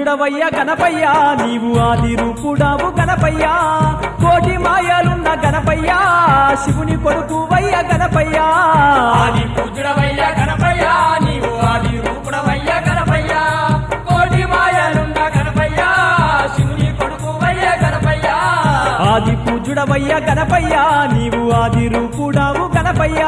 పూజుడవయ్య గణపయ్య నీవు ఆది రూపుడావు గణపయ్య కోటి మాయలున్న గణపయ్య శివుని కొడుకువయ్య గణపయ్య ఆది పూజుడవయ్య గణపయ్య నీవు ఆది రూపుడవయ్య గణపయ్య కోటి మాయలున్న గణపయ్య శివుని కొడుకువయ్య గణపయ్య ఆది పూజుడవయ్య గణపయ్య నీవు ఆది రూపుడావు గణపయ్య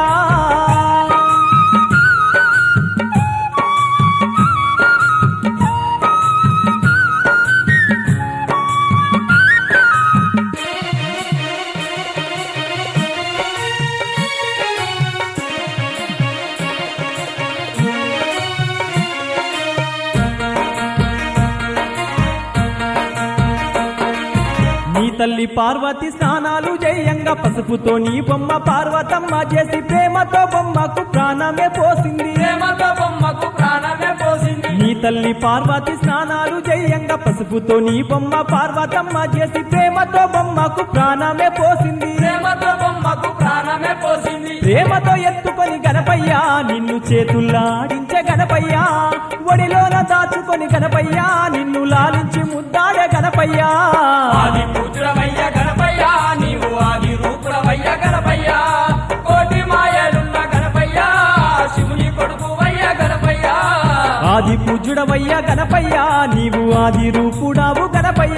నీ తల్లి పార్వతి స్నానాలు జయంగా పసుపుతో నీ బొమ్మ పార్వతమ్మ చేసి ప్రేమతో బొమ్మకు ప్రాణమే పోసింది ప్రేమతో బొమ్మకు ప్రాణమే పోసింది నీ తల్లి పార్వతి స్నానాలు జయంగా పసుపుతో నీ బొమ్మ పార్వతమ్మ చేసి ప్రేమతో బొమ్మకు ప్రాణమే పోసింది ప్రేమతో బొమ్మకు ప్రాణమే పోసింది ప్రేమతో ఎత్తుకొని గణపయ్య నిన్ను చేతుల్లాడించే గణపయ్య ఒడిలోన దాచుకొని గణపయ్య నిన్ను లాలించి ముద్దాడే గణపయ్య ఆది పూజుడవయ్య గణపయ్య నీవు ఆది రూపుడవయ్య గణపయ్య కోటి మాయలున్న గణపయ్య శివుని కొడుకువయ్య గణపయ్య ఆది పూజుడవయ్య గణపయ్య నీవు ఆది రూపుడావు గణపయ్య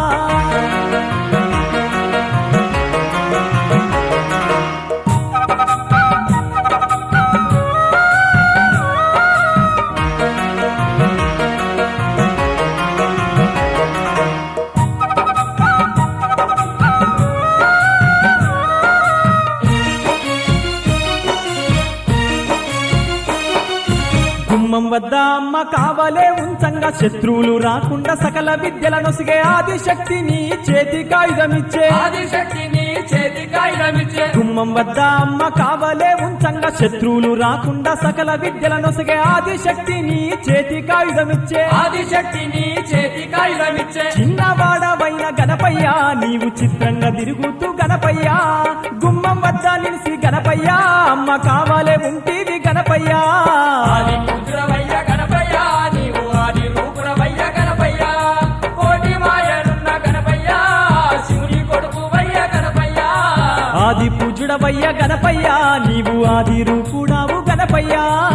గుమ్మం వద్ద అమ్మ కావలే ఉంచంగా శత్రువులు రాకుండా సకల విద్యల నొసిగే ఆది శక్తి నీ చేతి కాయుధమిచ్చే ఆది శక్తిని చేతి కాగితమిచ్చే గుమ్మం వద్ద అమ్మ కావలే ఉంచంగా శత్రువులు రాకుండా సకల విద్యల నొసిగే ఆది శక్తి నీ చేతి కాయుధమిచ్చే ఆది శక్తిని చేతి కాగితమిచ్చే చిన్నవాడవైన గణపయ్య నీవు చిత్రంగా తిరుగుతూ గణపయ్య గుమ్మం వద్ద నిలిసి గణపయ్య అమ్మ కావాలే ఉంటేవి గణపయ్య ఆది పూజుడవయ్య గణపయ్య నీవు ఆది రూపుడవయ్య గణపయ్య కోటి మాయలున్న గణపయ్య శివుని కొడుకువయ్య గణపయ్య ఆది పూజుడవయ్య గణపయ్య నీవు ఆది రూపుడావు గణపయ్య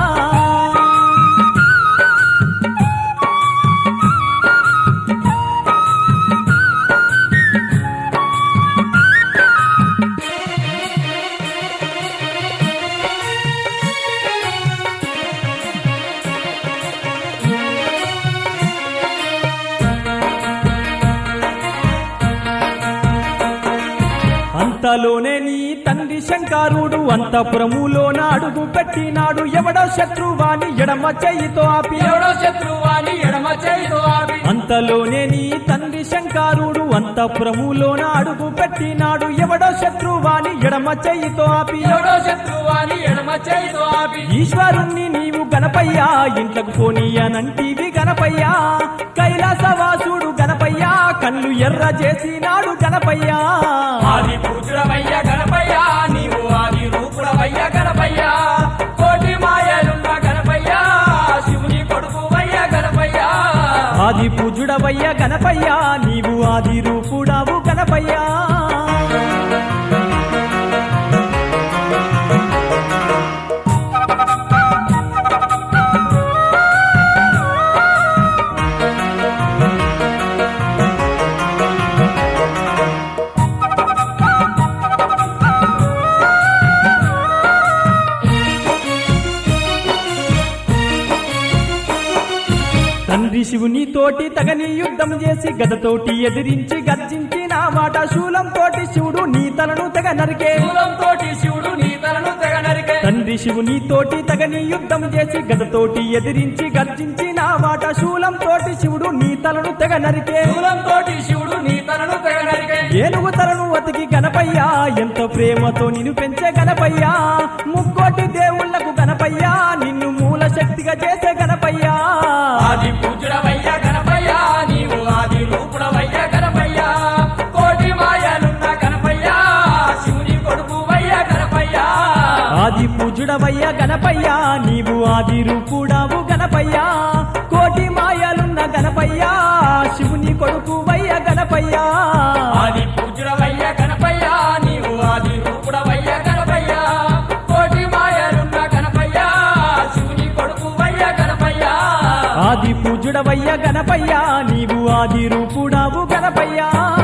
అంతలోనే నీ తండ్రి శంకరుడు అంతపురములోన అడుగు పెట్టినాడు ఎవడో శత్రువాని ఎడమ చెయ్యితో ఆపి ఎవడో శత్రువాని ఎడమ చేయితో ఆపి అంతలోనే నీ తండ్రి శంకరుడు అంతపురములోన అడుగు పెట్టినాడు ఎవడో శత్రువాని ఎడమ చెయ్యితో ఆపి ఎవడో శత్రువాని ఎడమ చేయితో ఆపి ఈశ్వరుణ్ణి నీవు గణపయ్య ఇంట్లకు పోనీయనంటివి గణపయ్య కైలాసవాసుడు గణపయ్య కళ్ళు ఎర్ర చేసినాడు గణపయ్య ఆది పూజుడవయ్య గణపయ్య నీవు ఆది రూపుడవయ్య గణపయ్య కోటి మాయలున్న గణపయ్య శివుని కొడుకువయ్య గణపయ్య ఆది పూజుడవయ్య గణపయ్య నీవు ఆది రూపుడావు గణపయ్య తండ్రి శివుని తోటి తగని యుద్ధం చేసి గదతోటి ఎదిరించి గర్జించిన మాట శూలం తోటి శివుడు నీ తలను తెగ నరికే తోటి శివుడు నీ తలను తెగ నరికే తండ్రి శివుని తోటి తగని యుద్ధం చేసి గదతోటి ఎదిరించి గర్జించిన మాట శూలం తోటి శివుడు నీ తలను తెగ నరికే తోటి శివుడు నీ తలను తెగ నరికే ఏనుగు తలను అతికి గణపయ్య ఎంతో ప్రేమతో నిన్ను పెంచే గణపయ్య ముక్కోటి దేవుళ్లకు గణపయ్య నిన్ను మూల శక్తిగా చేసే గణపయ్య ఆది పూజుడవయ్య గణపయ్య నీవు ఆది రూపుడవయ్య గణపయ్య కోటి మాయలున్న గణపయ్య శివుని కొడుకువయ్య గణపయ్య ఆది పూజుడవయ్య గణపయ్య నీవు ఆది రూపుడావు గణపయ్య కోటి మాయలున్న గణపయ్య గణపయ్యా శివుని కొడుకు వయ్య గణపయ్యా ఆది పూజుడవయ్య గణపయ్య నీవు ఆది రూపుడవయ్య గణపయ్య కోటి మాయలున్న గణపయ్య శివుని కొడుకు వయ్య గణపయ్య ఆది పూజుడవయ్య గణపయ్యా నీవు ఆది రూపుడావు గణపయ్యా